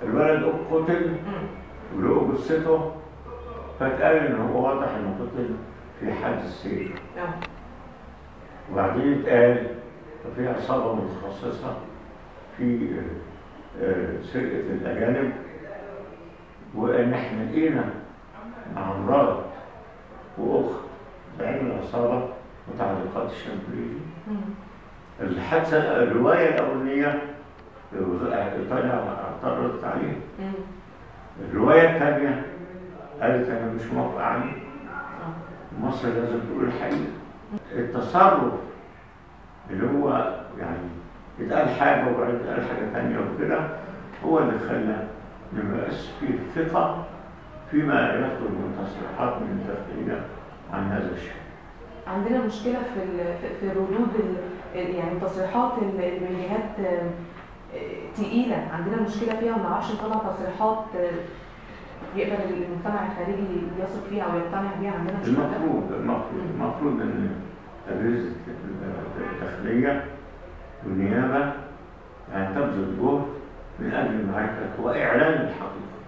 الولد قتل مم. ولقوا جثته فاتقال ان هو واضح انه قتل في حادث سير اه وبعدين اتقال ففي عصابه متخصصه في آه، آه، سرقه الاجانب وان احنا لقينا مع مرات واخت زعيم العصابه متعلقات الشمبريلي مم. الحادثه الروايه الاولانيه ايطاليا اعترضت عليها مم. الروايه الثانيه قالت انا مش موافقه عليه اه مصر لازم تقول الحقيقه التصرف اللي هو يعني يتقال حاجه وبعدين يتقال حاجه ثانيه وكده هو اللي خلى ما يبقاش فيه ثقه فيما يصدر من تصريحات من الداخليه عن هذا الشيء. عندنا مشكلة في ال- في- في ردود ال- ال- يعني تصريحات ال- المنيهات آه، آه، تقيلة عندنا مشكلة فيها وما نعرفش نطلع تصريحات آه، يقدر المجتمع الخارجي يثق فيها او يقتنع بيها عندنا مشكلة المفروض المفروض المفروض ان اجهزه الداخليه والنيابه يعني تبذل جهد من اجل معرفه واعلان الحقيقه.